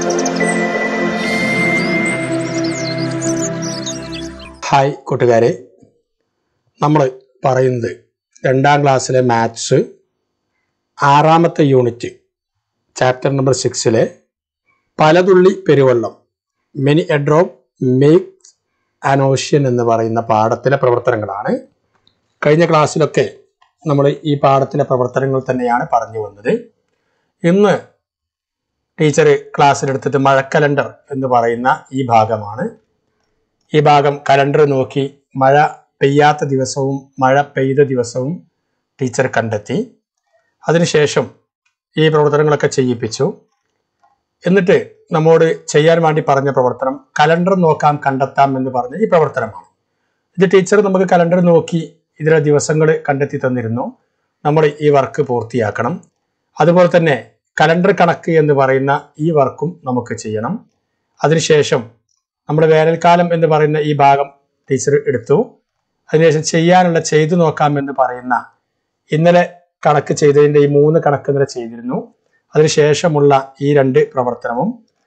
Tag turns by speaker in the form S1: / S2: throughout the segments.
S1: hi കൂട്ടുകാരെ നമ്മൾ പറയുന്നത് രണ്ടാം ക്ലാസ്സിലെ മാത്സ് ആറാമത്തെ യൂണിറ്റ് ചാപ്റ്റർ നമ്പർ സിക്സിലെ പലതുള്ളി പെരുവെള്ളം many a drop make an ocean എന്ന് പറയുന്ന പാഠത്തിലെ പ്രവർത്തനങ്ങളാണ് കഴിഞ്ഞ ക്ലാസ്സിലൊക്കെ നമ്മൾ ഈ പാഠത്തിലെ പ്രവർത്തനങ്ങൾ തന്നെയാണ് പറഞ്ഞു വന്നത് ഇന്ന് ടീച്ചർ ക്ലാസ്സിലെടുത്തത് മഴക്കലണ്ടർ എന്ന് പറയുന്ന ഈ ഭാഗമാണ് ഈ ഭാഗം കലണ്ടർ നോക്കി മഴ പെയ്യാത്ത ദിവസവും മഴ പെയ്ത ദിവസവും ടീച്ചർ കണ്ടെത്തി അതിനുശേഷം ഈ പ്രവർത്തനങ്ങളൊക്കെ ചെയ്യിപ്പിച്ചു എന്നിട്ട് നമ്മോട് ചെയ്യാൻ വേണ്ടി പറഞ്ഞ പ്രവർത്തനം കലണ്ടർ നോക്കാം കണ്ടെത്താം എന്ന് പറഞ്ഞ ഈ പ്രവർത്തനമാണ് ഇത് ടീച്ചർ നമുക്ക് കലണ്ടർ നോക്കി ഇതിലെ ദിവസങ്ങൾ കണ്ടെത്തി തന്നിരുന്നു നമ്മൾ ഈ വർക്ക് പൂർത്തിയാക്കണം അതുപോലെ തന്നെ കലണ്ടർ കണക്ക് എന്ന് പറയുന്ന ഈ വർക്കും നമുക്ക് ചെയ്യണം അതിനുശേഷം നമ്മുടെ വേനൽക്കാലം എന്ന് പറയുന്ന ഈ ഭാഗം ടീച്ചർ എടുത്തു അതിനുശേഷം ചെയ്യാനുള്ള ചെയ്തു നോക്കാം എന്ന് പറയുന്ന ഇന്നലെ കണക്ക് ചെയ്തതിൻ്റെ ഈ മൂന്ന് കണക്ക് ഇന്നലെ ചെയ്തിരുന്നു അതിനുശേഷമുള്ള ഈ രണ്ട് പ്രവർത്തനവും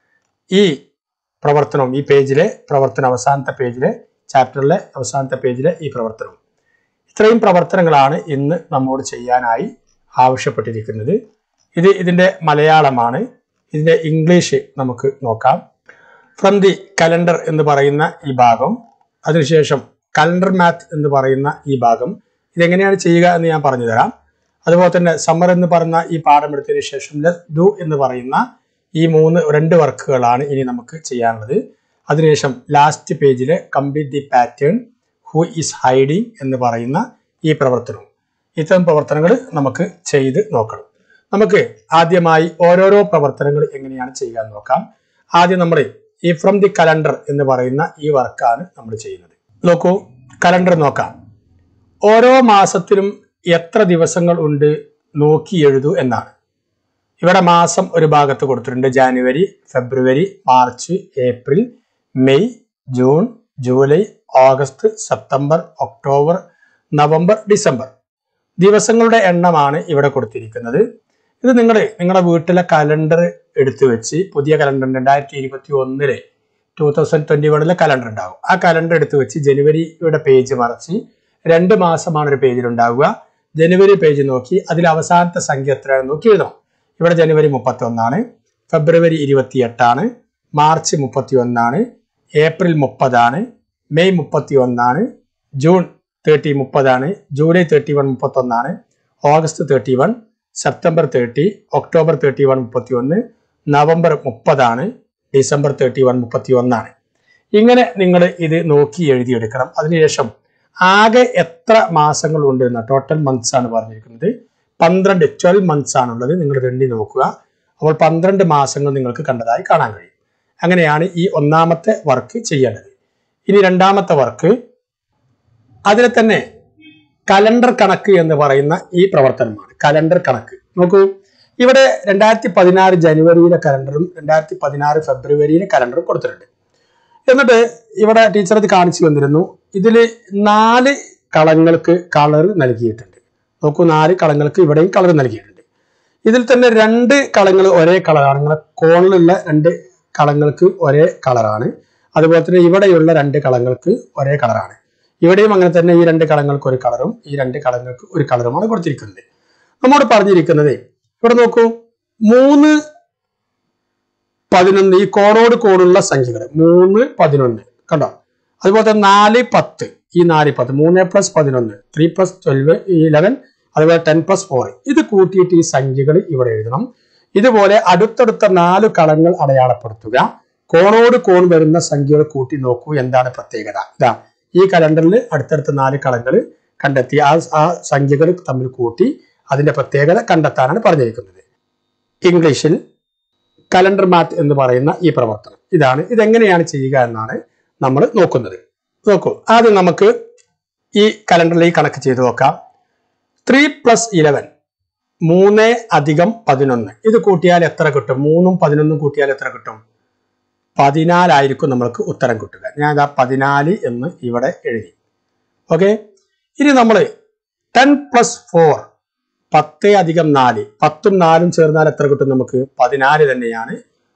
S1: ഈ പ്രവർത്തനവും ഈ പേജിലെ പ്രവർത്തനം അവസാനത്തെ പേജിലെ ചാപ്റ്ററിലെ അവസാനത്തെ പേജിലെ ഈ പ്രവർത്തനവും ഇത്രയും പ്രവർത്തനങ്ങളാണ് ഇന്ന് നമ്മോട് ചെയ്യാനായി ആവശ്യപ്പെട്ടിരിക്കുന്നത് ഇത് ഇതിൻ്റെ മലയാളമാണ് ഇതിൻ്റെ ഇംഗ്ലീഷ് നമുക്ക് നോക്കാം ഫ്രം ദി കലണ്ടർ എന്ന് പറയുന്ന ഈ ഭാഗം അതിനുശേഷം കലണ്ടർ മാത്ത് എന്ന് പറയുന്ന ഈ ഭാഗം ഇതെങ്ങനെയാണ് ചെയ്യുക എന്ന് ഞാൻ പറഞ്ഞു തരാം അതുപോലെ തന്നെ സമ്മർ എന്ന് പറയുന്ന ഈ പാഠം എടുത്തതിന് ശേഷം ഡു എന്ന് പറയുന്ന ഈ മൂന്ന് രണ്ട് വർക്കുകളാണ് ഇനി നമുക്ക് ചെയ്യാനുള്ളത് അതിനുശേഷം ലാസ്റ്റ് പേജിലെ complete the pattern who is hiding എന്ന് പറയുന്ന ഈ പ്രവർത്തനം ഇത്തരം പ്രവർത്തനങ്ങൾ നമുക്ക് ചെയ്ത് നോക്കണം നമുക്ക് ആദ്യമായി ഓരോരോ പ്രവർത്തനങ്ങൾ എങ്ങനെയാണ് ചെയ്യുക എന്ന് നോക്കാം ആദ്യം നമ്മൾ ഈ ഫ്രം ദി കലണ്ടർ എന്ന് പറയുന്ന ഈ വർക്കാണ് നമ്മൾ ചെയ്യുന്നത് നോക്കൂ കലണ്ടർ നോക്കാം ഓരോ മാസത്തിലും എത്ര ദിവസങ്ങൾ ഉണ്ട് നോക്കി എഴുതൂ എന്നാണ് ഇവിടെ മാസം ഒരു ഭാഗത്ത് കൊടുത്തിട്ടുണ്ട് January February March April May June July August September October November December ദിവസങ്ങളുടെ എണ്ണമാണ് ഇവിടെ കൊടുത്തിരിക്കുന്നത് ഇത് നിങ്ങൾ നിങ്ങളുടെ വീട്ടിലെ കലണ്ടർ എടുത്തു വെച്ച് പുതിയ കലണ്ടർ രണ്ടായിരത്തി ഇരുപത്തി ഒന്നിലെ ടൂ തൗസൻഡ് ട്വന്റി വണ്ണിലെ കലണ്ടർ ഉണ്ടാകും ആ കലണ്ടർ എടുത്തു വെച്ച് ജനുവരിയുടെ പേജ് മറച്ച് രണ്ട് മാസമാണ് ഒരു പേജിൽ ഉണ്ടാവുക ജനുവരി പേജ് നോക്കി അതിൽ അവസാനത്തെ സംഖ്യ എത്രയാണെന്ന് നോക്കി എഴുതണം ഇവിടെ ജനുവരി മുപ്പത്തി ഒന്നാണ് ഫെബ്രുവരി ഇരുപത്തി എട്ടാണ് മാർച്ച് മുപ്പത്തി ഒന്നാണ് ഏപ്രിൽ മുപ്പതാണ് മെയ് മുപ്പത്തി ഒന്നാണ് ജൂൺ തേർട്ടി മുപ്പതാണ് ജൂലൈ തേർട്ടി വൺ മുപ്പത്തൊന്നാണ് August thirty one September thirty October thirty one മുപ്പത്തി ഒന്ന് നവംബർ മുപ്പതാണ് ഡിസംബർ തേർട്ടി വൺ മുപ്പത്തി ഒന്നാണ് ഇങ്ങനെ നിങ്ങൾ ഇത് നോക്കി എഴുതിയെടുക്കണം അതിനുശേഷം ആകെ എത്ര മാസങ്ങൾ ഉണ്ട് എന്ന ടോട്ടൽ മന്ത്സ് ആണ് പറഞ്ഞിരിക്കുന്നത് പന്ത്രണ്ട് ട്വൽവ് മന്ത്സ് ആണുള്ളത് നിങ്ങൾ എണ്ണി നോക്കുക അപ്പോൾ പന്ത്രണ്ട് മാസങ്ങൾ നിങ്ങൾക്ക് കണ്ടതായി കാണാൻ കഴിയും അങ്ങനെയാണ് ഈ ഒന്നാമത്തെ വർക്ക് ചെയ്യേണ്ടത് ഇനി രണ്ടാമത്തെ വർക്ക് അതിൽ തന്നെ കലണ്ടർ കണക്ക് എന്ന് പറയുന്ന ഈ പ്രവർത്തനമാണ് കലണ്ടർ കണക്ക് നോക്കൂ ഇവിടെ രണ്ടായിരത്തി പതിനാറ് ജനുവരിയിലെ കലണ്ടറും രണ്ടായിരത്തി പതിനാറ് ഫെബ്രുവരിയിലെ കലണ്ടറും കൊടുത്തിട്ടുണ്ട് എന്നിട്ട് ഇവിടെ ടീച്ചർ ഇത് കാണിച്ചു വന്നിരുന്നു ഇതിൽ നാല് കളങ്ങൾക്ക് കളർ നൽകിയിട്ടുണ്ട് നോക്കൂ നാല് കളങ്ങൾക്ക് ഇവിടെയും കളർ നൽകിയിട്ടുണ്ട് ഇതിൽ തന്നെ രണ്ട് കളങ്ങൾ ഒരേ കളറാണ് നിങ്ങളെ കോണിലുള്ള രണ്ട് കളങ്ങൾക്ക് ഒരേ കളറാണ് അതുപോലെ തന്നെ ഇവിടെയുള്ള രണ്ട് കളങ്ങൾക്ക് ഒരേ കളറാണ് ഇവിടെയും അങ്ങനെ തന്നെ ഈ രണ്ട് കളങ്ങൾക്ക് ഒരു കളറും ഈ രണ്ട് കളങ്ങൾക്ക് ഒരു കളറുമാണ് കൊടുത്തിരിക്കുന്നത് നമ്മോട് പറഞ്ഞിരിക്കുന്നത് ഇവിടെ നോക്കൂ മൂന്ന് പതിനൊന്ന് ഈ കോണോട് കോണുള്ള സംഖ്യകൾ മൂന്ന് പതിനൊന്ന് കണ്ടോ അതുപോലെ തന്നെ നാല് പത്ത് ഈ നാല് പത്ത് മൂന്ന് പ്ലസ് പതിനൊന്ന് ത്രീ പ്ലസ് ട്വൽവ് ഇലവൻ അതുപോലെ ടെൻ പ്ലസ് ഫോർ ഇത് കൂട്ടിയിട്ട് ഈ സംഖ്യകൾ ഇവിടെ എഴുതണം ഇതുപോലെ അടുത്തടുത്ത നാല് കളങ്ങൾ അടയാളപ്പെടുത്തുക കോണോട് കോൺ വരുന്ന സംഖ്യകൾ കൂട്ടി നോക്കൂ എന്താണ് പ്രത്യേകത ഇതാ ഈ കലണ്ടറിൽ അടുത്തടുത്ത നാല് കളങ്ങൾ കണ്ടെത്തി ആ ആ സംഖ്യകൾ തമ്മിൽ കൂട്ടി അതിന്റെ പ്രത്യേകത കണ്ടെത്താനാണ് പറഞ്ഞിരിക്കുന്നത് ഇംഗ്ലീഷിൽ കലണ്ടർ മാത്ത് എന്ന് പറയുന്ന ഈ പ്രവർത്തനം ഇതാണ് ഇതെങ്ങനെയാണ് ചെയ്യുക എന്നാണ് നമ്മൾ നോക്കുന്നത് നോക്കൂ ആദ്യം നമുക്ക് ഈ കലണ്ടറിൽ ഈ കണക്ക് ചെയ്ത് നോക്കാം ത്രീ പ്ലസ് ഇലവൻ മൂന്ന് അധികം പതിനൊന്ന് ഇത് കൂട്ടിയാൽ എത്ര കിട്ടും മൂന്നും പതിനൊന്നും കൂട്ടിയാൽ എത്ര കിട്ടും പതിനാലായിരിക്കും നമ്മൾക്ക് ഉത്തരം കിട്ടുക ഞാൻ ഇതാ പതിനാല് എന്ന് ഇവിടെ എഴുതി ഓക്കെ ഇനി നമ്മൾ ടെൻ പ്ലസ് ഫോർ പത്ത് അധികം നാല് പത്തും നാലും ചേർന്നാൽ എത്ര കിട്ടും നമുക്ക് പതിനാല് തന്നെയാണ്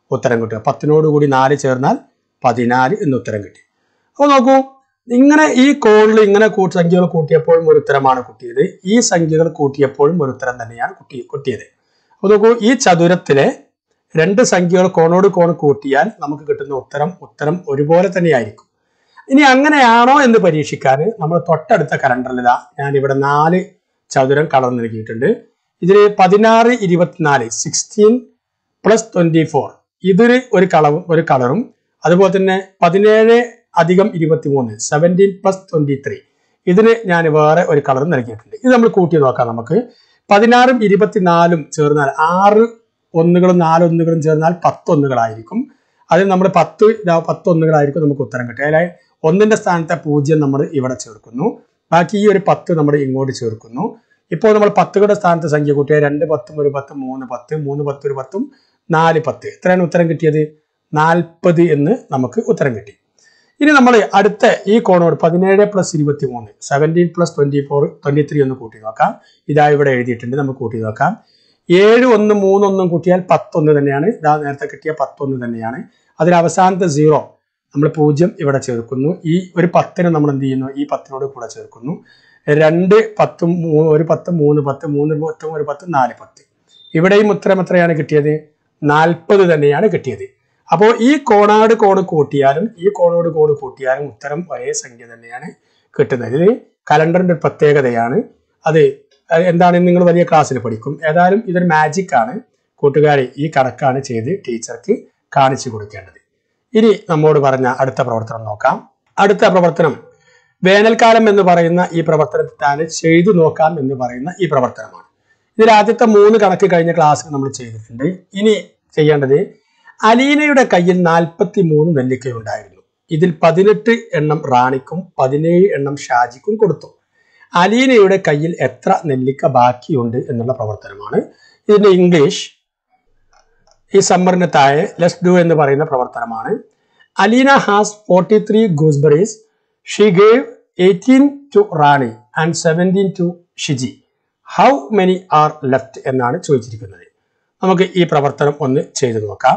S1: ഉത്തരം കിട്ടുക പത്തിനോട് കൂടി നാല് ചേർന്നാൽ പതിനാല് എന്ന് ഉത്തരം കിട്ടി അപ്പോൾ നോക്കൂ ഇങ്ങനെ ഈ കോണിൽ ഇങ്ങനെ കൂട്ടി സംഖ്യകൾ കൂട്ടിയപ്പോഴും ഒരു ഉത്തരമാണ് കിട്ടിയത് ഈ സംഖ്യകൾ കൂട്ടിയപ്പോഴും ഒരു ഉത്തരം തന്നെയാണ് കുട്ടി കിട്ടിയത് അപ്പോൾ നോക്കൂ ഈ ചതുരത്തിലെ രണ്ട് സംഖ്യകൾ കോണോട് കോൺ കൂട്ടിയാൽ നമുക്ക് കിട്ടുന്ന ഉത്തരം ഉത്തരം ഒരുപോലെ തന്നെയായിരിക്കും ഇനി അങ്ങനെയാണോ എന്ന് പരീക്ഷിക്കാൻ നമ്മൾ തൊട്ടടുത്ത കലണ്ടറിൽ ഇതാ ഞാൻ ഇവിടെ നാല് ചതുരം കളർ നൽകിയിട്ടുണ്ട് ഇതിൽ പതിനാറ് ഇരുപത്തിനാല് സിക്സ്റ്റീൻ പ്ലസ് ട്വന്റി ഫോർ ഇതൊരു ഒരു കളറും ഒരു കളറും അതുപോലെ തന്നെ പതിനേഴ് അധികം ഇരുപത്തിമൂന്ന് സെവൻറ്റീൻ പ്ലസ് ട്വന്റി ത്രീ ഇതിന് ഞാൻ വേറെ ഒരു കളറും നൽകിയിട്ടുണ്ട് ഇത് നമ്മൾ കൂട്ടി നോക്കാം നമുക്ക് പതിനാറും ഇരുപത്തിനാലും ചേർന്നാൽ ആറ് ഒന്നുകളും നാലൊന്നുകളും ചേർന്നാൽ പത്തൊന്നുകളായിരിക്കും അതിൽ നമ്മൾ പത്ത് ഇതാ- പത്തൊന്നുകളായിരിക്കും നമുക്ക് ഉത്തരം കിട്ടുക അതായത് ഒന്നിന്റെ സ്ഥാനത്തെ പൂജ്യം നമ്മൾ ഇവിടെ ചേർക്കുന്നു ബാക്കി ഈ ഒരു പത്ത് നമ്മൾ ഇങ്ങോട്ട് ചേർക്കുന്നു ഇപ്പോൾ നമ്മൾ പത്തുകളുടെ സ്ഥാനത്ത് സംഖ്യ കൂട്ടിയ രണ്ട് പത്തും ഒരു പത്തും മൂന്ന് പത്ത് മൂന്ന് പത്ത് ഒരു പത്തും നാല് പത്ത് എത്രയാണ് ഉത്തരം കിട്ടിയത് നാൽപ്പത് എന്ന് നമുക്ക് ഉത്തരം കിട്ടി ഇനി നമ്മൾ അടുത്ത ഈ കോണോട് പതിനേഴ് പ്ലസ് ഇരുപത്തി മൂന്ന് seventeen plus twenty four twenty three ഒന്ന് കൂട്ടി നോക്കാം ഇതാ ഇവിടെ എഴുതിയിട്ടുണ്ട് നമുക്ക് കൂട്ടി നോക്കാം ഏഴ് ഒന്ന് മൂന്നൊന്നും കൂട്ടിയാൽ പത്തൊന്ന് തന്നെയാണ് ഇതാ നേരത്തെ കിട്ടിയ പത്തൊന്ന് തന്നെയാണ് അതിൽ അവസാനത്തെ സീറോ നമ്മൾ പൂജ്യം ഇവിടെ ചേർക്കുന്നു ഈ ഒരു പത്തിന് നമ്മൾ എന്ത് ചെയ്യുന്നു ഈ പത്തിനോട് കൂടെ ചേർക്കുന്നു രണ്ട് പത്തും മൂ- ഒരു പത്ത് മൂന്ന് പത്ത് മൂന്ന് പത്തും ഒരു പത്ത് നാല് പത്ത് ഇവിടെയും ഉത്തരം എത്രയാണ് കിട്ടിയത് നാൽപ്പത് തന്നെയാണ് കിട്ടിയത് അപ്പോൾ ഈ കോണാട് കോണ് കൂട്ടിയാലും ഈ കോണോട് കോണ് കൂട്ടിയാലും ഉത്തരം ഒരേ സംഖ്യ തന്നെയാണ് കിട്ടുന്നത് ഇത് കലണ്ടറിന്റെ ഒരു പ്രത്യേകതയാണ് അത് അത് എന്താണെന്ന് നിങ്ങൾ വലിയ ക്ലാസ്സിൽ പഠിക്കും ഏതായാലും ഇതൊരു മാജിക് ആണ് കൂട്ടുകാരെ ഈ കണക്കാണ് ചെയ്ത് ടീച്ചർക്ക് കാണിച്ചു കൊടുക്കേണ്ടത് ഇനി നമ്മോട് പറഞ്ഞ അടുത്ത പ്രവർത്തനം നോക്കാം അടുത്ത പ്രവർത്തനം വേനൽക്കാലം എന്ന് പറയുന്ന ഈ പ്രവർത്തനത്തിലാണ് ചെയ്തു നോക്കാം എന്ന് പറയുന്ന ഈ പ്രവർത്തനമാണ് ഇതിൽ ആദ്യത്തെ മൂന്ന് കണക്ക് കഴിഞ്ഞ ക്ലാസ്സിൽ നമ്മൾ ചെയ്തിട്ടുണ്ട് ഇനി ചെയ്യേണ്ടത് അലീനയുടെ കയ്യിൽ നാൽപ്പത്തി മൂന്ന് നെല്ലിക്കയുണ്ടായിരുന്നു ഇതിൽ പതിനെട്ട് എണ്ണം റാണിക്കും പതിനേഴ് എണ്ണം ഷാജിക്കും കൊടുത്തു അലീനയുടെ കയ്യിൽ എത്ര നെല്ലിക്ക ബാക്കിയുണ്ട് എന്നുള്ള പ്രവർത്തനമാണ് ഇതിന്റെ ഇംഗ്ലീഷ് ഈ സമ്മറിന് താഴെ ലെസ് ഡു എന്ന് പറയുന്ന പ്രവർത്തനമാണ് Aleena has forty three gooseberries she gave eighteen to Rani and seventeen to Shiji how many are left എന്നാണ് ചോദിച്ചിരിക്കുന്നത് നമുക്ക് ഈ പ്രവർത്തനം ഒന്ന് ചെയ്തു നോക്കാം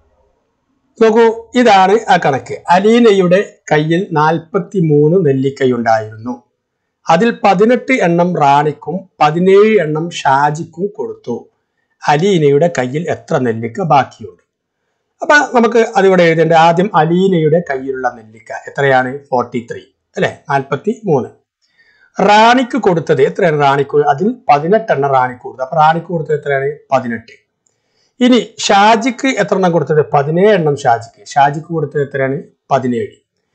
S1: നോക്കൂ ഇതാണ് ആ കണക്ക് അലീനയുടെ കയ്യിൽ നാൽപ്പത്തി മൂന്ന് നെല്ലിക്കയുണ്ടായിരുന്നു അതിൽ പതിനെട്ട് എണ്ണം റാണിക്കും പതിനേഴ് എണ്ണം ഷാജിക്കും കൊടുത്തു അലീനയുടെ കയ്യിൽ എത്ര നെല്ലിക്ക ബാക്കിയുണ്ട് അപ്പൊ നമുക്ക് അതിവിടെ എഴുതേണ്ട ആദ്യം അലീനയുടെ കയ്യിലുള്ള നെല്ലിക്ക എത്രയാണ് ഫോർട്ടി ത്രീ അല്ലെ നാൽപ്പത്തി മൂന്ന് റാണിക്ക് കൊടുത്തത് എത്രയാണ് റാണിക്ക് അതിൽ പതിനെട്ടെണ്ണം റാണിക്ക് കൊടുത്തത് അപ്പൊ റാണിക്ക് കൊടുത്തത് എത്രയാണ് പതിനെട്ട് ഇനി ഷാജിക്ക് എത്ര എണ്ണം കൊടുത്തത് പതിനേഴ് എണ്ണം ഷാജിക്ക് ഷാജിക്ക് കൊടുത്തത് എത്രയാണ് പതിനേഴ്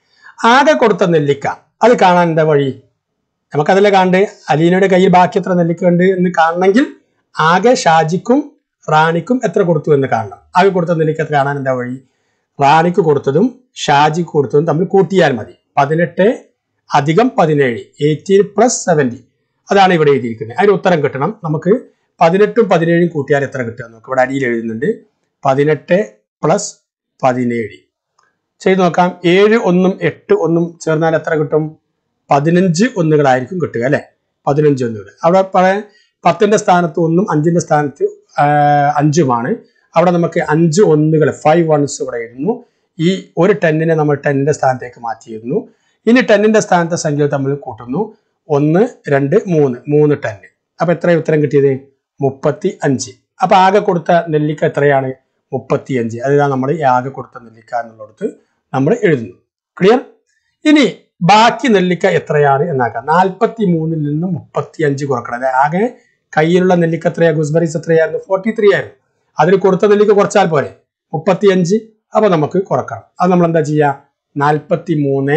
S1: ആകെ കൊടുത്ത നെല്ലിക്ക അത് കാണാൻ എന്താ വഴി നമുക്കതല്ലേ കാണണ്ടേ അലീനയുടെ കയ്യിൽ ബാക്കി എത്ര നെല്ലിക്ക ഉണ്ട് എന്ന് കാണണമെങ്കിൽ ആകെ ഷാജിക്കും റാണിക്കും എത്ര കൊടുത്തു എന്ന് കാണണം ആകെ കൊടുത്ത നെല്ലിക്ക എത്ര കാണാൻ എന്താ വഴി റാണിക്ക് കൊടുത്തതും ഷാജിക്ക് കൊടുത്തതും തമ്മിൽ കൂട്ടിയാൽ മതി പതിനെട്ട് അധികം പതിനേഴ് എയ്റ്റീൻ പ്ലസ് സെവൻറ്റി അതാണ് ഇവിടെ എഴുതിയിരിക്കുന്നത് അതിന് ഉത്തരം കിട്ടണം നമുക്ക് പതിനെട്ടും പതിനേഴും കൂട്ടിയാൽ എത്ര കിട്ടുക നോക്ക് ഇവിടെ അടിയിൽ എഴുതുന്നുണ്ട് പതിനെട്ട് പ്ലസ് പതിനേഴ് ചെയ്ത് നോക്കാം ഏഴ് ഒന്നും എട്ട് ഒന്നും ചേർന്നാൽ എത്ര കിട്ടും പതിനഞ്ച് ഒന്നുകളായിരിക്കും കിട്ടുക അല്ലെ പതിനഞ്ച് ഒന്നുകൾ അവിടെ പറയാൻ പത്തിന്റെ സ്ഥാനത്ത് ഒന്നും അഞ്ചിന്റെ സ്ഥാനത്ത് ആ, അഞ്ചുമാണ് അവിടെ നമുക്ക് അഞ്ച് ഒന്നുകൾ ഫൈവ് വൺസ് ഇവിടെ എഴുതുന്നു ഈ ഒരു ടെന്നിനെ നമ്മൾ ടെന്നിന്റെ സ്ഥാനത്തേക്ക് മാറ്റിയിരുന്നു ഇനി ടെന്നിന്റെ സ്ഥാനത്തെ സംഖ്യകൾ തമ്മിൽ കൂട്ടുന്നു ഒന്ന് രണ്ട് മൂന്ന് മൂന്ന് ടെന്ന് അപ്പൊ എത്ര ഉത്തരം കിട്ടിയത് മുപ്പത്തി അഞ്ച് അപ്പൊ ആകെ കൊടുത്ത നെല്ലിക്ക എത്രയാണ് മുപ്പത്തി അഞ്ച് അതിതാണ് നമ്മൾ ഈ ആകെ കൊടുത്ത നെല്ലിക്ക എന്നുള്ളിടത്ത് നമ്മൾ എഴുതുന്നു ക്ലിയർ ഇനി ബാക്കി നെല്ലിക്ക എത്രയാണ് എന്നാക്കാം നാൽപ്പത്തി മൂന്നിൽ നിന്ന് മുപ്പത്തി അഞ്ച് കുറക്കണം അതായത് ആകെ കയ്യിലുള്ള നെല്ലിക്ക എത്രയാ ഗുസ്ബറീസ് എത്രയായിരുന്നു ഫോർട്ടി ത്രീ ആയിരുന്നു അതിൽ കൊടുത്ത നെല്ലിക്ക കുറച്ചാൽ പോരെ മുപ്പത്തി അഞ്ച് അപ്പൊ നമുക്ക് കുറക്കണം അത് നമ്മൾ എന്താ ചെയ്യുക നാൽപ്പത്തി മൂന്ന്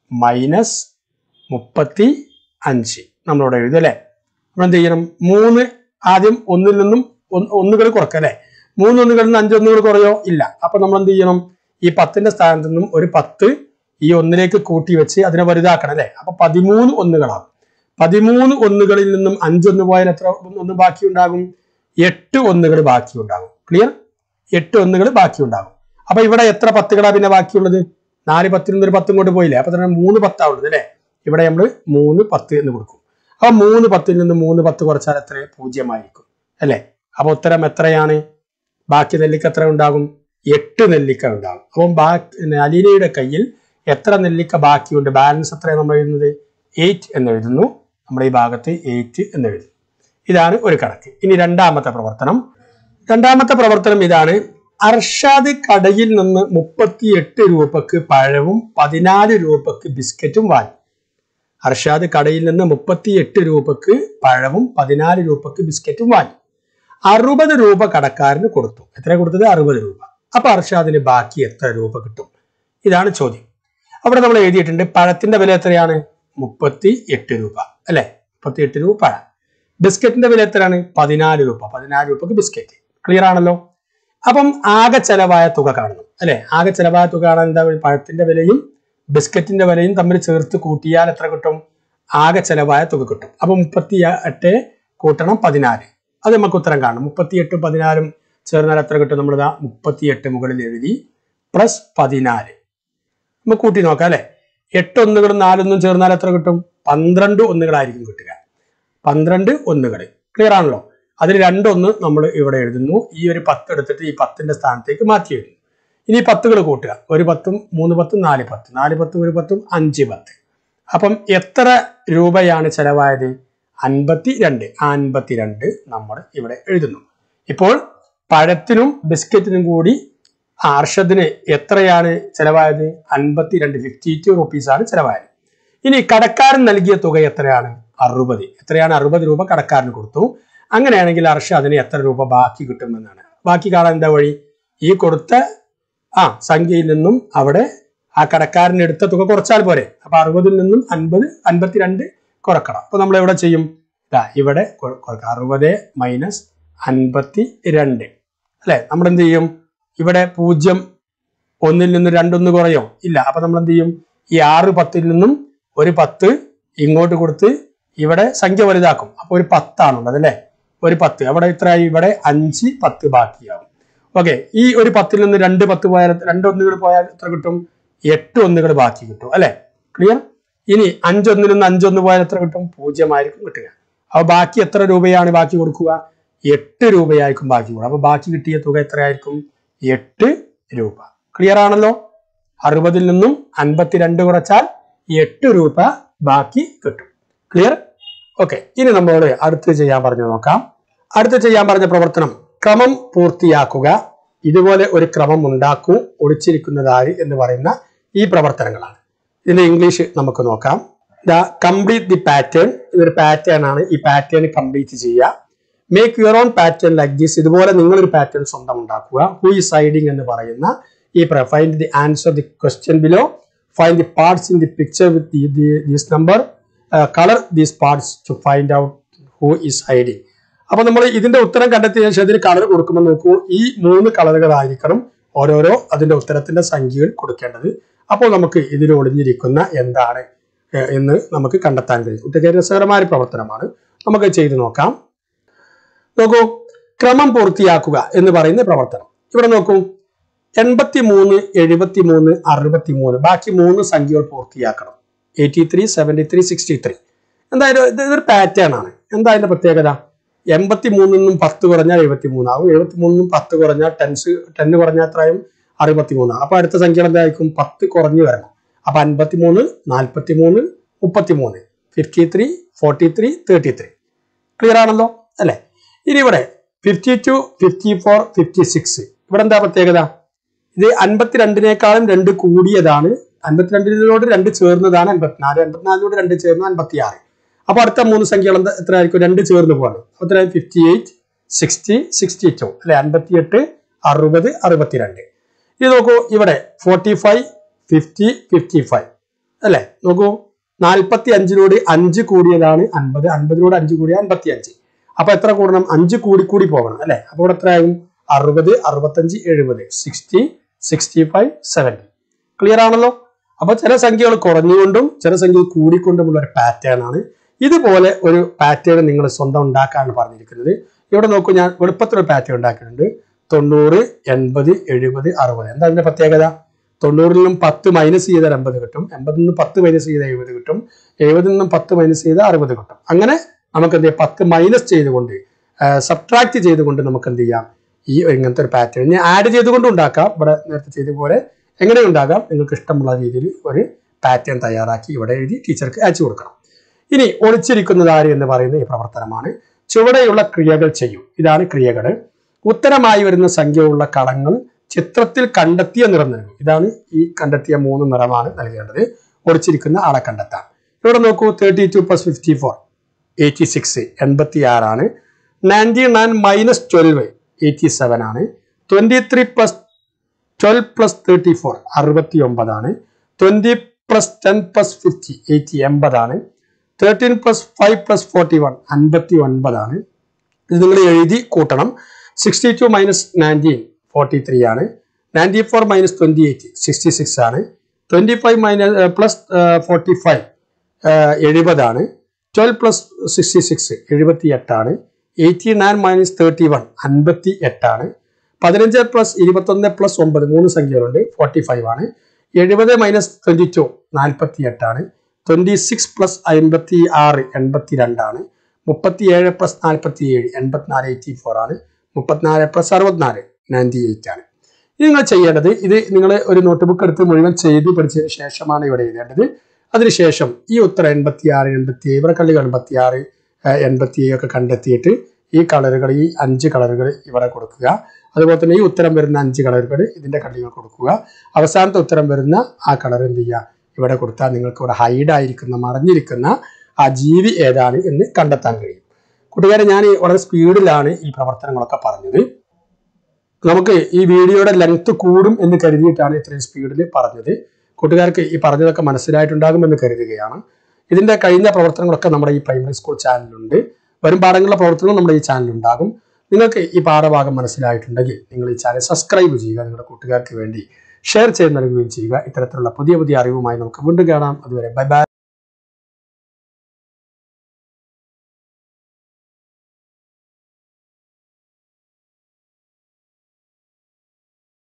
S1: മൈനസ് മുപ്പത്തി അഞ്ച് നമ്മളിവിടെ എഴുതും അല്ലെ നമ്മൾ എന്ത് ചെയ്യണം മൂന്ന് ആദ്യം ഒന്നിൽ നിന്നും ഒന്ന് ഒന്നുകൾ കുറക്കുക അല്ലെ മൂന്ന് ഒന്നുകളിൽ നിന്ന് അഞ്ച് ഒന്നുകൾ കുറയോ ഇല്ല അപ്പൊ നമ്മൾ എന്ത് ചെയ്യണം ഈ പത്തിന്റെ സ്ഥാനത്ത് നിന്നും ഒരു പത്ത് ഈ ഒന്നിലേക്ക് കൂട്ടി വെച്ച് അതിനെ വലുതാക്കണം അല്ലെ അപ്പൊ പതിമൂന്ന് ഒന്നുകളാകും പതിമൂന്ന് ഒന്നുകളിൽ നിന്നും അഞ്ചൊന്ന് പോയാൽ എത്ര ഒന്ന് ബാക്കി ഉണ്ടാകും എട്ട് ഒന്നുകൾ ബാക്കി ഉണ്ടാകും ക്ലിയർ എട്ട് ഒന്നുകൾ ബാക്കി ഉണ്ടാകും അപ്പൊ ഇവിടെ എത്ര പത്തുകളാ പിന്നെ ബാക്കിയുള്ളത് നാല് പത്തിൽ നിന്ന് ഒരു പത്തും കൊണ്ട് പോയില്ലേ അപ്പൊ തന്നെ മൂന്ന് പത്താവുള്ളത് അല്ലെ ഇവിടെ നമ്മൾ മൂന്ന് പത്ത് എന്ന് കൊടുക്കും അപ്പൊ മൂന്ന് പത്തിൽ നിന്ന് മൂന്ന് പത്ത് കുറച്ചാൽ എത്ര പൂജ്യമായിരിക്കും അല്ലെ അപ്പൊ ഉത്തരം എത്രയാണ് ബാക്കി നെല്ലിക്ക് എത്ര ഉണ്ടാകും എട്ട് നെല്ലിക്ക ഉണ്ടാകും അപ്പം ബാക്കി അലീനയുടെ കയ്യിൽ എത്ര നെല്ലിക്ക ബാക്കിയുണ്ട് ബാലൻസ് എത്രയാണ് നമ്മൾ എഴുതുന്നത് എയ്റ്റ് എന്ന് എഴുതുന്നു നമ്മുടെ ഈ ഭാഗത്ത് എയ്റ്റ് എന്ന് എഴുതുന്നു ഇതാണ് ഒരു കണക്ക് ഇനി രണ്ടാമത്തെ പ്രവർത്തനം രണ്ടാമത്തെ പ്രവർത്തനം ഇതാണ് അർഷാദ് കടയിൽ നിന്ന് മുപ്പത്തിയെട്ട് രൂപക്ക് പഴവും പതിനാല് രൂപക്ക് ബിസ്ക്കറ്റും വാങ്ങി അർഷാദ് കടയിൽ നിന്ന് മുപ്പത്തിയെട്ട് രൂപക്ക് പഴവും പതിനാല് രൂപക്ക് ബിസ്ക്കറ്റും വാങ്ങി അറുപത് രൂപ കടക്കാരന് കൊടുത്തു എത്ര കൊടുത്തത് അറുപത് രൂപ അപ്പൊ അർഷാദിന് ബാക്കി എത്ര രൂപ കിട്ടും ഇതാണ് ചോദ്യം അവിടെ നമ്മൾ എഴുതിയിട്ടുണ്ട് പഴത്തിന്റെ വില എത്രയാണ് മുപ്പത്തി എട്ട് രൂപ അല്ലെ മുപ്പത്തി എട്ട് രൂപ പഴം ബിസ്ക്കറ്റിന്റെ വില എത്രയാണ് പതിനാല് രൂപ പതിനാല് രൂപക്ക് ബിസ്ക്കറ്റ് ക്ലിയർ ആണല്ലോ അപ്പം ആകെ ചെലവായ തുക കാണുന്നു അല്ലെ ആകെ ചെലവായ തുക കാണാൻ എന്താ പഴത്തിന്റെ വിലയും ബിസ്ക്കറ്റിന്റെ വിലയും തമ്മിൽ ചേർത്ത് കൂട്ടിയാൽ എത്ര കിട്ടും ആകെ ചെലവായ തുക കിട്ടും അപ്പൊ മുപ്പത്തി എട്ട് കൂട്ടണം പതിനാല് അത് നമുക്ക് ഉത്തരം കാണും മുപ്പത്തി എട്ടും പതിനാലും ചേർന്നാൽ എത്ര കിട്ടും നമ്മളിതാ മുപ്പത്തിയെട്ട് മുകളിൽ എഴുതി പ്ലസ് പതിനാല് നമുക്ക് കൂട്ടി നോക്കാം അല്ലെ എട്ട് ഒന്നുകളും നാലൊന്നും ചേർന്നാൽ എത്ര കിട്ടും പന്ത്രണ്ട് ഒന്നുകളായിരിക്കും കിട്ടുക പന്ത്രണ്ട് ഒന്നുകൾ ക്ലിയർ ആണല്ലോ അതിൽ രണ്ടൊന്ന് നമ്മൾ ഇവിടെ എഴുതുന്നു ഈ ഒരു പത്ത് എടുത്തിട്ട് ഈ പത്തിന്റെ സ്ഥാനത്തേക്ക് മാറ്റി എഴുതുന്നു ഇനി പത്തുകൾ കൂട്ടുക ഒരു പത്തും മൂന്ന് പത്തും നാല് പത്ത് നാല് പത്തും ഒരു പത്തും അഞ്ച് പത്ത് അപ്പം എത്ര രൂപയാണ് ചെലവായത് അൻപത്തി രണ്ട് ആ അൻപത്തി രണ്ട് നമ്മൾ ഇവിടെ എഴുതുന്നു ഇപ്പോൾ പഴത്തിനും ബിസ്ക്കറ്റിനും കൂടി അർഷദിന് എത്രയാണ് ചെലവായത് അൻപത്തി രണ്ട് ഫിഫ്റ്റി ടു റുപ്പീസ് ആണ് ചെലവായത് ഇനി കടക്കാരൻ നൽകിയ തുക എത്രയാണ് അറുപത് എത്രയാണ് അറുപത് രൂപ കടക്കാരന് കൊടുത്തു അങ്ങനെയാണെങ്കിൽ അർഷദിന് എത്ര രൂപ ബാക്കി കിട്ടുമെന്നാണ് ബാക്കി കാണാൻ എന്താ വഴി ഈ കൊടുത്ത ആ സംഖ്യയിൽ നിന്നും അവിടെ ആ കടക്കാരൻ എടുത്ത തുക കുറച്ചാൽ പോരെ അപ്പൊ അറുപതിൽ നിന്നും അൻപത് അൻപത്തിരണ്ട് കുറക്കണം അപ്പൊ നമ്മൾ എവിടെ ചെയ്യും ഇതാ ഇവിടെ കൊ- കുറക്കാം അറുപത് മൈനസ് അൻപത്തി രണ്ട് അല്ലെ നമ്മൾ എന്ത് ചെയ്യും ഇവിടെ പൂജ്യം ഒന്നിൽ നിന്ന് രണ്ടൊന്ന് കുറയോ ഇല്ല അപ്പൊ നമ്മൾ എന്ത് ചെയ്യും ഈ ആറ് പത്തിൽ നിന്നും ഒരു പത്ത് ഇങ്ങോട്ട് കൊടുത്ത് ഇവിടെ സംഖ്യ വലുതാക്കും അപ്പൊ ഒരു പത്താണുള്ളത് അല്ലെ ഒരു പത്ത് അവിടെ ഇത്രയായി ഇവിടെ അഞ്ച് പത്ത് ബാക്കിയാവും ഓക്കെ ഈ ഒരു പത്തിൽ നിന്ന് രണ്ട് പത്ത് പോയാൽ രണ്ട് ഒന്നുകൾ പോയാൽ എത്ര കിട്ടും എട്ട് ഒന്നുകൾ ബാക്കി കിട്ടും അല്ലെ ക്ലിയർ ഇനി അഞ്ചൊന്നിൽ നിന്ന് അഞ്ചൊന്ന് പോയാൽ എത്ര കിട്ടും പൂജ്യമായിരിക്കും കിട്ടുക അപ്പൊ ബാക്കി എത്ര രൂപയാണ് ബാക്കി കൊടുക്കുക എട്ട് രൂപയായിരിക്കും ബാക്കി കൊടുക്കുക അപ്പൊ ബാക്കി കിട്ടിയ തുക എത്രയായിരിക്കും എട്ട് രൂപ ക്ലിയർ ആണല്ലോ അറുപതിൽ നിന്നും അൻപത്തിരണ്ട് കുറച്ചാൽ എട്ട് രൂപ ബാക്കി കിട്ടും ക്ലിയർ ഓക്കെ ഇനി നമ്മളോട് അടുത്ത് ചെയ്യാൻ പറഞ്ഞു നോക്കാം അടുത്ത് ചെയ്യാൻ പറഞ്ഞ പ്രവർത്തനം ക്രമം പൂർത്തിയാക്കുക ഇതുപോലെ ഒരു ക്രമം ഉണ്ടാക്കൂ ഒളിച്ചിരിക്കുന്നതായി എന്ന് പറയുന്ന ഈ പ്രവർത്തനങ്ങളാണ് ഇതിന്റെ ഇംഗ്ലീഷ് നമുക്ക് നോക്കാം ദ കംപ്ലീറ്റ് ദി പാറ്റേൺ ഇതൊരു പാറ്റേൺ ആണ് ഈ പാറ്റേൺ കംപ്ലീറ്റ് ചെയ്യുക make your own pattern like this ഇതുപോലെ നിങ്ങളൊരു പാറ്റേൺ സ്വന്തം ഉണ്ടാക്കുക ഹൂ ഈസ് ഹൈഡിങ് എന്ന് പറയുന്ന ഈ find the answer the question below find the parts in the picture with this number colour these parts to find out who is hiding അപ്പൊ നമ്മൾ ഇതിന്റെ ഉത്തരം കണ്ടെത്തിയ ശേഷം ഇതിന് കളർ കൊടുക്കുമ്പോൾ നോക്കൂ ഈ മൂന്ന് കളറുകളായിരിക്കണം ഓരോരോ അതിന്റെ ഉത്തരത്തിന്റെ സംഖ്യകൾ കൊടുക്കേണ്ടത് അപ്പോൾ നമുക്ക് ഇതിൽ ഒളിഞ്ഞിരിക്കുന്ന എന്താണ് ഏഹ് എന്ന് നമുക്ക് കണ്ടെത്താൻ കഴിയും കുട്ടിക്ക് രസകരമായ ഒരു പ്രവർത്തനമാണ് നമുക്ക് ചെയ്തു നോക്കാം നോക്കൂ ക്രമം പൂർത്തിയാക്കുക എന്ന് പറയുന്ന പ്രവർത്തനം ഇവിടെ നോക്കൂ എൺപത്തി മൂന്ന് എഴുപത്തി മൂന്ന് അറുപത്തി മൂന്ന് ബാക്കി മൂന്ന് സംഖ്യകൾ പൂർത്തിയാക്കണം eighty three seventy three sixty three എന്തായാലും ഇത് ഇതൊരു പാറ്റേൺ ആണ് എന്താ അതിന്റെ പ്രത്യേകത എൺപത്തി മൂന്നിൽ നിന്നും പത്ത് കുറഞ്ഞാൽ എഴുപത്തി മൂന്നാവും എഴുപത്തി മൂന്നിൽ നിന്നും പത്ത് കുറഞ്ഞാൽ ടെൻസ് ടെന്ന് കുറഞ്ഞാൽ എത്രയും അറുപത്തി മൂന്നാണ് അപ്പൊ അടുത്ത സംഖ്യ എന്തായിരിക്കും പത്ത് കുറഞ്ഞു വരണം അപ്പൊ അൻപത്തി മൂന്ന് നാൽപ്പത്തി മൂന്ന് മുപ്പത്തി മൂന്ന് fifty three forty three thirty three clear ആണല്ലോ അല്ലെ ഇനി ഇവിടെ fifty two fifty four fifty six ഇവിടെ എന്താ പ്രത്യേകത ഇത് അൻപത്തിരണ്ടിനേക്കാളും രണ്ട് കൂടിയതാണ് അൻപത്തിരണ്ടിനോട് രണ്ട് ചേർന്നതാണ് അൻപത്തിനാല് അൻപത്തിനാലിനോട് രണ്ട് ചേർന്ന് അൻപത്തി ആറ് അപ്പൊ അടുത്ത മൂന്ന് സംഖ്യകൾ എന്താ എത്ര ആയിരിക്കും രണ്ട് ചേർന്ന് പോകണം അപ്പൊ എത്ര fifty eight sixty sixty two അല്ലെ അൻപത്തിയെട്ട് അറുപത് അറുപത്തിരണ്ട് ഇത് നോക്കൂ ഇവിടെ forty five fifty fifty five അല്ലെ നോക്കൂ നാൽപ്പത്തി അഞ്ചിനോട് അഞ്ച് കൂടിയതാണ് അൻപത് അൻപതിനോട് അഞ്ച് കൂടിയ അൻപത്തി അഞ്ച് അപ്പൊ എത്ര കൂടണം അഞ്ച് കൂടി കൂടി പോകണം അല്ലെ അപ്പൊ ഇവിടെ എത്രയാകും അറുപത് അറുപത്തഞ്ച് എഴുപത് sixty sixty five seventy clear ആണല്ലോ അപ്പൊ ചില സംഖ്യകൾ കുറഞ്ഞുകൊണ്ടും ചില സംഖ്യകൾ കൂടിക്കൊണ്ടുമുള്ള ഒരു പാറ്റേൺ ആണ് ഇതുപോലെ ഒരു പാറ്റേൺ നിങ്ങൾ സ്വന്തം ഉണ്ടാക്കാനാണ് പറഞ്ഞിരിക്കുന്നത് ഇവിടെ നോക്കൂ ഞാൻ എളുപ്പത്തിൽ ഒരു പാറ്റേൺ ഉണ്ടാക്കിയിട്ടുണ്ട് തൊണ്ണൂറ് എൺപത് എഴുപത് അറുപത് എന്താ അതിന്റെ പ്രത്യേകത തൊണ്ണൂറിൽ നിന്നും പത്ത് മൈനസ് ചെയ്താൽ എൺപത് കിട്ടും എൺപതിൽ നിന്നും പത്ത് മൈനസ് ചെയ്താൽ എഴുപത് കിട്ടും എഴുപതിൽ നിന്നും പത്ത് മൈനസ് ചെയ്താൽ അറുപത് കിട്ടും അങ്ങനെ നമുക്ക് എന്ത് ചെയ്യാം പത്ത് മൈനസ് ചെയ്തുകൊണ്ട് സബ്ട്രാക്ട് ചെയ്തുകൊണ്ട് നമുക്ക് എന്ത് ചെയ്യാം ഈ ഇങ്ങനത്തെ ഒരു പാറ്റേൺ ഇനി ആഡ് ചെയ്തുകൊണ്ട് ഉണ്ടാക്കാം ഇവിടെ നേരത്തെ ചെയ്ത പോലെ എങ്ങനെ ഉണ്ടാകാം നിങ്ങൾക്ക് ഇഷ്ടമുള്ള രീതിയിൽ ഒരു പാറ്റേൺ തയ്യാറാക്കി ഇവിടെ എഴുതി ടീച്ചർക്ക് അയച്ചു കൊടുക്കണം ഇനി ഒളിച്ചിരിക്കുന്നത് ആര് എന്ന് പറയുന്ന ഈ പ്രവർത്തനമാണ് ചുവടെയുള്ള ക്രിയകൾ ചെയ്യും ഇതാണ് ക്രിയകൾ ഉത്തരമായി വരുന്ന സംഖ്യയുള്ള കളങ്ങൾ ചിത്രത്തിൽ കണ്ടെത്തിയ നിറം നൽകും ഇതാണ് ഈ കണ്ടെത്തിയ മൂന്ന് നിറമാണ് നൽകേണ്ടത് ഒളിച്ചിരിക്കുന്ന ആളെ കണ്ടെത്താം ഇവിടെ നോക്കൂ thirty two plus fifty four eighty six എൺപത്തി ആറാണ് ninety nine minus twelve eighty seven ആണ് twenty three plus twelve plus thirty four അറുപത്തി ഒമ്പതാണ് twenty plus ten plus fifty eighty എൺപതാണ് thirteen plus five plus forty one അൻപത്തി ഒൻപതാണ് ഇത് നിങ്ങൾ എഴുതി കൂട്ടണം sixty two minus nineteen forty three ആണ് ninety four minus twenty eight sixty six ആണ് twenty five minus plus forty five എഴുപതാണ് twelve plus sixty six എഴുപത്തി എട്ടാണ് eighty nine minus thirty one അൻപത്തി എട്ടാണ് പതിനഞ്ച് പ്ലസ് ഇരുപത്തൊന്ന് പ്ലസ് ഒമ്പത് മൂന്ന് സംഖ്യകളുണ്ട് ഫോർട്ടി ഫൈവ് ആണ് എഴുപത് മൈനസ് ട്വന്റി ടു നാൽപ്പത്തി എട്ടാണ് ട്വന്റി സിക്സ് പ്ലസ് അൻപത്തി ആറ് എൺപത്തി രണ്ടാണ് മുപ്പത്തി ഏഴ് പ്ലസ് നാൽപ്പത്തി ഏഴ് എൺപത്തിനാല് എയ്റ്റി ഫോർ ആണ് മുപ്പത്തിനാല് പ്ലസ് അറുപത്തിനാല് നയൻറ്റി എയ്റ്റ് ആണ് ഇത് നിങ്ങൾ ചെയ്യേണ്ടത് ഇത് നിങ്ങൾ ഒരു നോട്ട് ബുക്ക് എടുത്ത് മുഴുവൻ ചെയ്ത് പഠിച്ചതിന് ശേഷമാണ് ഇവിടെ എഴുതേണ്ടത് അതിനുശേഷം ഈ ഉത്തരം എൺപത്തി ആറ് എൺപത്തി ഏഴ് ഇവിടെ കള്ളികൾ എൺപത്തി ആറ് എൺപത്തി ഏഴ് ഒക്കെ കണ്ടെത്തിയിട്ട് ഈ കളറുകൾ ഈ അഞ്ച് കളറുകൾ ഇവിടെ കൊടുക്കുക അതുപോലെ തന്നെ ഈ ഉത്തരം വരുന്ന അഞ്ച് കളറുകൾ ഇതിന്റെ കള്ളികൾ കൊടുക്കുക അവസാനത്തെ ഉത്തരം വരുന്ന ആ കളർ എന്ത് ചെയ്യുക ഇവിടെ കൊടുത്താൽ നിങ്ങൾക്ക് ഇവിടെ ഹൈഡ് ആയിരിക്കുന്ന മറഞ്ഞിരിക്കുന്ന ആ ജീവി ഏതാണ് എന്ന് കണ്ടെത്താൻ കഴിയും കൂട്ടുകാരെ ഞാൻ ഈ വളരെ സ്പീഡിലാണ് ഈ പ്രവർത്തനങ്ങളൊക്കെ പറഞ്ഞത് നമുക്ക് ഈ വീഡിയോയുടെ ലെങ്ത് കൂടും എന്ന് കരുതിയിട്ടാണ് ഇത്രയും സ്പീഡിൽ പറഞ്ഞത് കൂട്ടുകാർക്ക് ഈ പറഞ്ഞതൊക്കെ മനസ്സിലായിട്ടുണ്ടാകുമെന്ന് കരുതുകയാണ് ഇതിന്റെ കഴിഞ്ഞ പ്രവർത്തനങ്ങളൊക്കെ നമ്മുടെ ഈ പ്രൈമറി സ്കൂൾ ചാനലിലുണ്ട് വരും പാഠങ്ങളിലെ പ്രവർത്തനങ്ങൾ നമ്മുടെ ഈ ചാനലിൽ ഉണ്ടാകും നിങ്ങൾക്ക് ഈ പാഠഭാഗം മനസ്സിലായിട്ടുണ്ടെങ്കിൽ നിങ്ങൾ ഈ ചാനൽ സബ്സ്ക്രൈബ് ചെയ്യുക നിങ്ങളുടെ കൂട്ടുകാർക്ക് വേണ്ടി ഷെയർ ചെയ്ത് നൽകുകയും ചെയ്യുക ഇത്തരത്തിലുള്ള പുതിയ പുതിയ അറിവുമായി നമുക്ക് വീണ്ടും കാണാം അതുവരെ ബൈ ബൈ